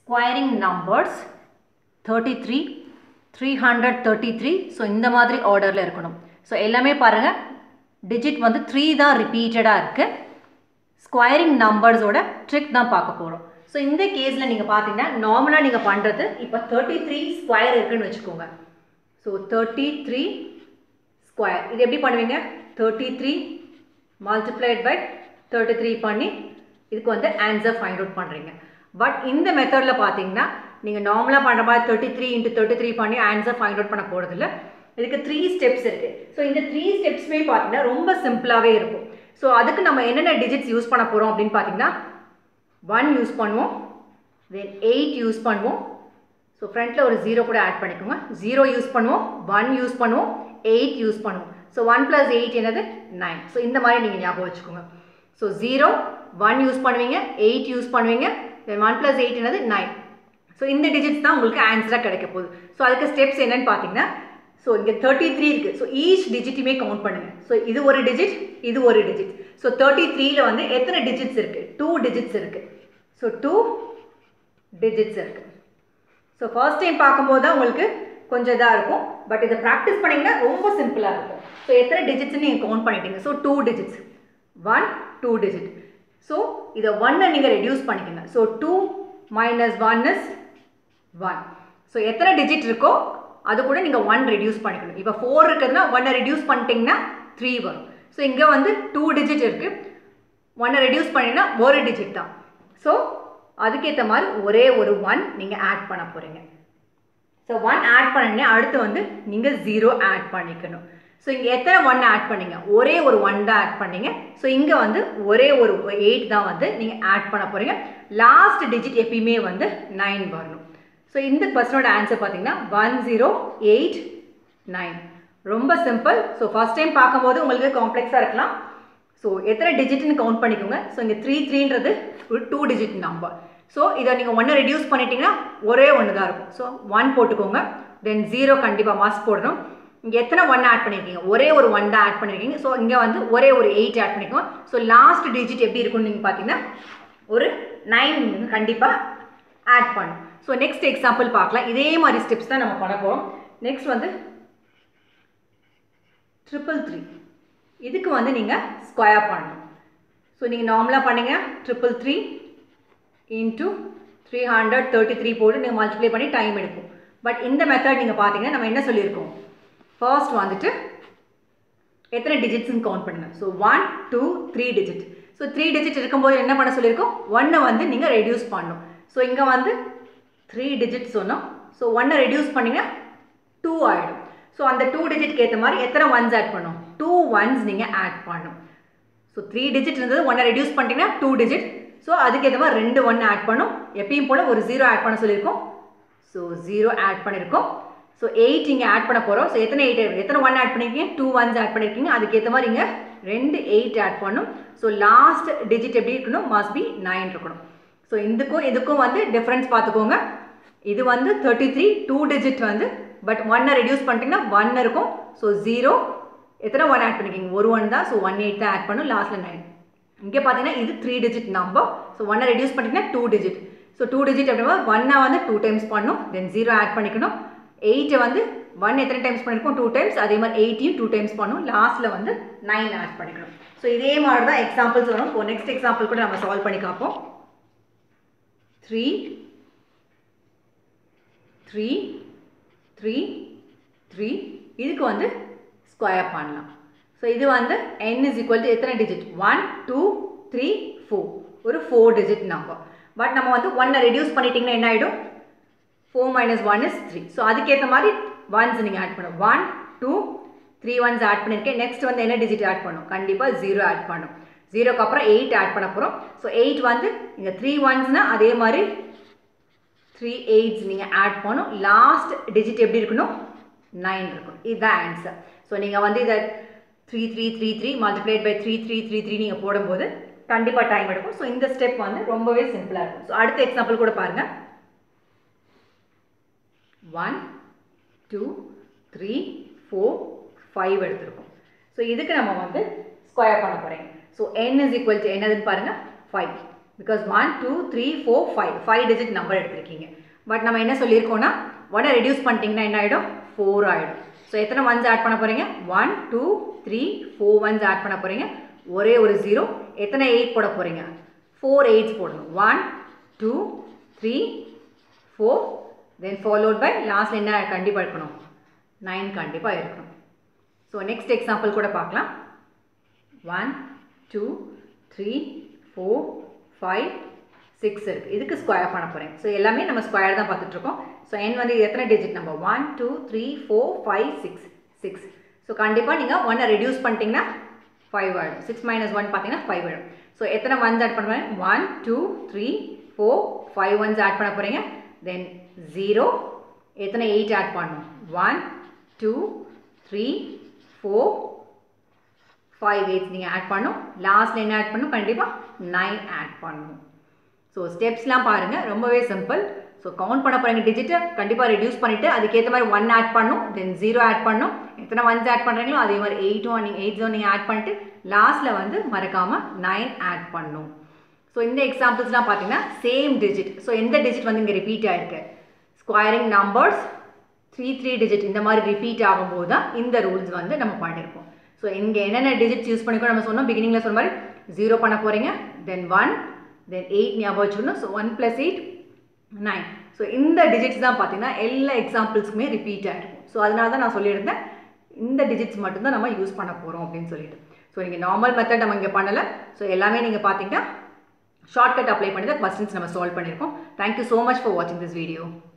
squaring numbers thirty three three hundred thirty three so இந்த மாதிரி ஆர்டரில் இருக்கணும் ஸோ எல்லாமே பாருங்கள் டிஜிட் வந்து த்ரீ தான் ரிப்பீட்டடாக இருக்குது ஸ்கொயரிங் நம்பர்ஸோட ட்ரிக் தான் பார்க்க போகிறோம் ஸோ இந்த கேஸில் நீங்கள் பார்த்தீங்கன்னா நார்மலாக நீங்கள் பண்ணுறது இப்போ தேர்ட்டி த்ரீ ஸ்கொயர் இருக்குன்னு வச்சுக்கோங்க ஸோ தேர்ட்டி த்ரீ ஸ்கொயர் இது எப்படி பண்ணுவீங்க thirty three multiplied by thirty three பண்ணி இதுக்கு வந்து ஆன்சர் ஃபைண்ட் அவுட் பண்ணுறீங்க பட் இந்த மெத்தடில் பார்த்தீங்கன்னா நீங்கள் நார்மலாக பண்ணுற மாதிரி thirty three into thirty three பண்ணி ஆன்சர் ஃபைண்ட் அவுட் பண்ண போகிறதில்ல இதுக்கு த்ரீ ஸ்டெப்ஸ் இருக்குது ஸோ இந்த த்ரீ ஸ்டெப்ஸுமே பார்த்தீங்கன்னா ரொம்ப சிம்பிளாகவே இருக்கும் ஸோ அதுக்கு நம்ம என்னென்ன டிஜிட்ஸ் யூஸ் பண்ண போகிறோம் அப்படின்னு பார்த்தீங்கன்னா ஒன் யூஸ் பண்ணுவோம் தென் எயிட் யூஸ் பண்ணுவோம் ஸோ ஃப்ரண்ட்டில் ஒரு ஜீரோ கூட ஆட் பண்ணிக்கோங்க ஜீரோ யூஸ் பண்ணுவோம் ஒன் யூஸ் பண்ணுவோம் எயிட் யூஸ் பண்ணுவோம் ஸோ ஒன் ப்ளஸ் எயிட் என்னது நைன் ஸோ இந்த மாதிரி நீங்கள் ஞாபகம் வச்சுக்கோங்க ஸோ ஜீரோ ஒன் யூஸ் பண்ணுவீங்க எயிட் யூஸ் பண்ணுவீங்க தென் ஒன் ப்ளஸ் எயிட் என்னது நைன் ஸோ இந்த டிஜிட்ஸ் தான் உங்களுக்கு ஆன்சராக கிடைக்க போகுது ஸோ அதுக்கு ஸ்டெப்ஸ் என்னன்னு பார்த்தீங்கன்னா ஸோ இங்கே தேர்ட்டி த்ரீ இருக்குது ஸோ ஈச் டிஜிட்டுமே கவுண்ட் பண்ணுங்கள் ஸோ இது ஒரு டிஜிட் இது ஒரு டிஜிட் ஸோ தேர்ட்டி த்ரீல வந்து எத்தனை டிஜிட்ஸ் இருக்குது டூ டிஜிட்ஸ் இருக்குது ஸோ டூ டிஜிட்ஸ் இருக்குது ஸோ ஃபர்ஸ்ட் டைம் பார்க்கும்போது தான் உங்களுக்கு கொஞ்சம் இதாக இருக்கும் பட் இதை ப்ராக்டிஸ் பண்ணிங்கன்னா ரொம்ப சிம்பிளாக இருக்கும் ஸோ எத்தனை டிஜிட்ஸ்னு நீங்கள் கவுண்ட் பண்ணிட்டீங்க so two digits one two digit so இதை ஒன்னை நீங்கள் ரெடியூஸ் பண்ணிக்கோங்க so two minus one is one so எத்தனை டிஜிட் இருக்கோ அது கூட நீங்கள் ஒன் ரெடியூஸ் பண்ணிக்கணும் இப்போ ஃபோர் இருக்குதுன்னா ஒன்னை ரெடியூஸ் பண்ணிட்டீங்கன்னா த்ரீ வரும் ஸோ இங்கே வந்து டூ டிஜிட் இருக்குது ஒன்னை ரெடியூஸ் பண்ணிங்கன்னா ஒரு டிஜிட் தான் ஸோ அதுக்கேற்ற மாதிரி ஒரே ஒரு ஒன் நீங்கள் ஆட் பண்ண போகிறீங்க ஸோ ஒன் ஆட் பண்ணிங்க அடுத்து வந்து நீங்கள் ஜீரோ ஆட் பண்ணிக்கணும் ஸோ இங்கே எத்தனை ஒன் ஆட் பண்ணீங்க ஒரே ஒரு ஒன் தான் ஆட் பண்ணீங்க ஸோ இங்கே வந்து ஒரே ஒரு எயிட் தான் வந்து நீங்கள் ஆட் பண்ண போகிறீங்க லாஸ்ட் டிஜிட் எப்பயுமே வந்து நைன் வரணும் ஸோ இந்த கொஸ்டினோட ஆன்சர் பார்த்தீங்கன்னா ஒன் ஜீரோ எயிட் நைன் ரொம்ப சிம்பிள் ஸோ ஃபஸ்ட் டைம் பார்க்கும்போது உங்களுக்கு காம்ப்ளெக்ஸாக இருக்கலாம் ஸோ எத்தனை டிஜிட்னு கவுண்ட் பண்ணிக்கோங்க ஸோ இங்கே த்ரீ த்ரீன்றது ஒரு டூ டிஜிட் நம்பர் ஸோ இதை நீங்கள் ஒன்று ரெடியூஸ் பண்ணிட்டீங்கன்னா ஒரே ஒன்று தான் இருக்கும் ஸோ ஒன் போட்டுக்கோங்க தென் ஜீரோ கண்டிப்பாக மாஸ் போடணும் இங்கே எத்தனை ஒன் ஆட் பண்ணியிருக்கீங்க ஒரே ஒரு ஒன் தான் ஆட் பண்ணியிருக்கீங்க ஸோ இங்கே வந்து ஒரே ஒரு எயிட் ஆட் பண்ணிக்கோங்க ஸோ லாஸ்ட் டிஜிட் எப்படி இருக்கும்னு நீங்கள் பார்த்தீங்கன்னா ஒரு நைன் கண்டிப்பாக ஆட் பண்ணும் ஸோ நெக்ஸ்ட் எக்ஸாம்பிள் பார்க்கலாம் இதே மாதிரி ஸ்டெப்ஸ் தான் நம்ம பண்ண போகிறோம் நெக்ஸ்ட் வந்து ட்ரிபிள் த்ரீ இதுக்கு வந்து நீங்கள் ஸ்கொயர் பண்ணணும் ஸோ நீங்கள் நார்மலாக பண்ணீங்க triple three into three hundred thirty three போட்டு நீங்கள் மல்டிப்ளை பண்ணி டைம் எடுக்கும் பட் இந்த மெத்தட் நீங்கள் பார்த்தீங்கன்னா நம்ம என்ன சொல்லியிருக்கோம் ஃபர்ஸ்ட் வந்துட்டு எத்தனை டிஜிட்ஸ்னு கவுண்ட் பண்ணுங்கள் so one two three digit so three digit இருக்கும்போது என்ன பண்ண சொல்லியிருக்கோம் ஒன்னை வந்து நீங்கள் ரெடியூஸ் பண்ணணும் ஸோ இங்கே வந்து த்ரீ டிஜிட் சொன்னோம் ஸோ ஒன்னை ரெடியூஸ் பண்ணிங்கன்னா டூ ஆகிடும் ஸோ அந்த டூ டிஜிட்க்கு ஏற்ற மாதிரி எத்தனை ஒன்ஸ் ஆட் பண்ணும் டூ ஒன்ஸ் நீங்கள் ஆட் பண்ணணும் ஸோ த்ரீ டிஜிட் இருந்தது ஒன்னை ரெடியூஸ் பண்ணிட்டீங்கன்னா டூ டிஜிட் ஸோ அதுக்கேற்ற மாதிரி ரெண்டு ஒன்று ஆட் பண்ணும் எப்பயும் போல் ஒரு ஜீரோ ஆட் பண்ண சொல்லியிருக்கோம் ஸோ ஜீரோ ஆட் பண்ணியிருக்கோம் ஸோ எயிட் இங்கே ஆட் பண்ண போகிறோம் ஸோ எத்தனை எயிட் எத்தனை ஒன் ஆட் பண்ணியிருக்கீங்க டூ ஒன்ஸ் ஆட் பண்ணியிருக்கீங்க அதுக்கேற்ற மாதிரி இங்கே ரெண்டு எயிட் ஆட் பண்ணும் ஸோ லாஸ்ட் டிஜிட் எப்படி இருக்கணும் மஸ்ட் பி நைன் இருக்கணும் ஸோ இதுக்கும் இதுக்கும் வந்து டிஃப்ரென்ஸ் பார்த்துக்கோங்க இது வந்து தேர்ட்டி த்ரீ டூ டிஜிட் வந்து பட் ஒன்னை ரெடியூஸ் பண்ணிட்டீங்கன்னா ஒன் இருக்கும் ஸோ ஜீரோ எத்தனை ஒன் ஆட் பண்ணிக்கிங்க ஒரு ஒன் தான் ஸோ ஒன் எயிட் தான் ஆட் பண்ணும் லாஸ்ட்டில் நைன் இங்கே பார்த்தீங்கன்னா இது த்ரீ டிஜிட் நம்பர் ஸோ ஒன்னை ரெடியூஸ் பண்ணிட்டீங்கன்னா two digit so two digit அப்படின்னா ஒன்னை வந்து டூ டைம்ஸ் பண்ணும் தென் ஜீரோ ஆட் பண்ணிக்கணும் எயிட்டை வந்து ஒன் எத்தனை டைம்ஸ் பண்ணியிருக்கோம் டூ டைம்ஸ் அதே மாதிரி எயிட்டையும் டூ டைம்ஸ் பண்ணும் லாஸ்ட்டில் வந்து நைன் ஆட் பண்ணிக்கணும் ஸோ இதே மாதிரி தான் எக்ஸாம்பிள்ஸ் வரும் இப்போ நெக்ஸ்ட் எக்ஸாம்பிள் கூட நம்ம சால்வ் பண்ணி பார்ப்போம் த்ரீ த்ரீ த்ரீ த்ரீ இதுக்கு வந்து ஸ்கொயர் பண்ணலாம் ஸோ இது வந்து n இஸ் ஈக்குவல் டு எத்தனை digit one two three four ஒரு ஃபோர் டிஜிட் நம்பர் பட் நம்ம வந்து ஒன்னை ரெடியூஸ் பண்ணிட்டீங்கன்னா என்ன ஆகிடும் four minus one is three so அதுக்கேற்ற மாதிரி ஒன்ஸ் நீங்கள் ஆட் பண்ணும் one two three ones add பண்ணியிருக்கேன் நெக்ஸ்ட் வந்து என்ன டிஜிட் ஆட் பண்ணும் கண்டிப்பாக ஜீரோ ஆட் பண்ணும் ஜீரோக்கு அப்புறம் எயிட் ஆட் பண்ண போகிறோம் ஸோ எயிட் வந்து இங்கே த்ரீ ஒன்ஸ்னால் அதே மாதிரி த்ரீ எயிட்ஸ் நீங்கள் ஆட் பண்ணும் லாஸ்ட் டிஜிட் எப்படி இருக்கணும் நைன் இருக்கும் இதுதான் ஆன்சர் ஸோ நீங்கள் வந்து இதை three three three three multiplied by three three three three நீங்கள் போடும்போது கண்டிப்பாக டைம் எடுக்கும் ஸோ இந்த ஸ்டெப் வந்து ரொம்பவே சிம்பிளாக இருக்கும் ஸோ அடுத்த எக்ஸாம்பிள் கூட பாருங்கள் one two three four five எடுத்திருக்கோம் ஸோ இதுக்கு நம்ம வந்து ஸ்கொயர் பண்ண போகிறேன் so n is equal to என்னதுன்னு பாருங்கள் five because one two three four five five digit number எடுத்திருக்கீங்க பட் நம்ம என்ன சொல்லியிருக்கோம்னா ஒன்னை ரெடியூஸ் பண்ணிட்டீங்கன்னா என்ன ஆகிடும் ஃபோர் ஆகிடும் ஸோ எத்தனை ஒன்ஸ் ஆட் பண்ண போகிறீங்க one two three four ones add பண்ண போகிறீங்க ஒரே ஒரு ஜீரோ எத்தனை எயிட் போட போகிறீங்க ஃபோர் எயிட்ஸ் போடணும் one two three four then followed by லாஸ்ட்டில் என்ன கண்டிப்பாக இருக்கணும் நைன் கண்டிப்பாக இருக்கணும் ஸோ நெக்ஸ்ட் எக்ஸாம்பிள் கூட பார்க்கலாம் one two three four five six இருக்குது இதுக்கு ஸ்கொயர் பண்ண போகிறேன் ஸோ எல்லாமே நம்ம ஸ்கொயர் தான் பார்த்துட்ருக்கோம் ஸோ என் வந்து எத்தனை digit number one two three four five six six so கண்டிப்பாக நீங்கள் ஒன்னை ரெடியூஸ் பண்ணிட்டீங்கன்னா ஃபைவ் ஆகிடும் சிக்ஸ் மைனஸ் ஒன் பார்த்தீங்கன்னா ஃபைவ் ஆகிடும் ஸோ எத்தனை ஒன்ஸ் ஆட் பண்ண போகிறேன் one two three four five ones add பண்ண போகிறீங்க தென் ஜீரோ எத்தனை எயிட் ஆட் பண்ணணும் one two three four five eights நீங்கள் ஆட் பண்ணும் லாஸ்ட்டில் என்ன ஆட் பண்ணும் கண்டிப்பாக நைன் ஆட் பண்ணணும் ஸோ ஸ்டெப்ஸ்லாம் பாருங்கள் ரொம்பவே சிம்பிள் ஸோ கவுண்ட் பண்ண போகிறீங்க டிஜிட்டை கண்டிப்பாக ரெடியூஸ் பண்ணிவிட்டு அதுக்கேற்ற மாதிரி ஒன் ஆட் பண்ணும் தென் ஜீரோ ஆட் பண்ணும் எத்தனை ஒன்ஸ் ஆட் பண்ணுறீங்களோ அதே மாதிரி எயிட்டும் நீங்கள் எயிட் ஜோ நீங்கள் ஆட் பண்ணிட்டு லாஸ்ட்டில் வந்து மறக்காமல் நைன் ஆட் பண்ணும் ஸோ இந்த எக்ஸாம்பிள்ஸ்லாம் பார்த்தீங்கன்னா சேம் டிஜிட் ஸோ எந்த டிஜிட் வந்து இங்கே ரிப்பீட் ஆகிருக்கு squaring numbers three three digit இந்த மாதிரி ரிப்பீட் ஆகும்போது தான் இந்த ரூல்ஸ் வந்து நம்ம பண்ணியிருப்போம் ஸோ இங்கே என்னென்ன டிஜிட்ஸ் யூஸ் பண்ணிக்கோ நம்ம சொன்னோம் பிகினிங்கில் சொன்ன மாதிரி ஜீரோ பண்ண போகிறீங்க தென் ஒன் தென் எயிட் ஞாபகம் வச்சுக்கணும் so one plus eight nine so இந்த டிஜிட்ஸ் தான் பார்த்தீங்கன்னா எல்லா எக்ஸாம்பிள்ஸுக்குமே ரிப்பீட் ஆகிருக்கும் ஸோ அதனால தான் நான் சொல்லியிருந்தேன் இந்த டிஜிட்ஸ் மட்டும்தான் நம்ம யூஸ் பண்ண போகிறோம் அப்படின்னு சொல்லிட்டு ஸோ நீங்கள் நார்மல் மெத்தட் நம்ம இங்கே பண்ணலை ஸோ எல்லாமே நீங்கள் பார்த்தீங்கன்னா ஷார்ட்கட் அப்ளை பண்ணி தான் கொஸ்டின்ஸ் நம்ம சால்வ் பண்ணியிருக்கோம் தேங்க்யூ ஸோ மச் ஃபார் வாட்சிங் திஸ் வீடியோ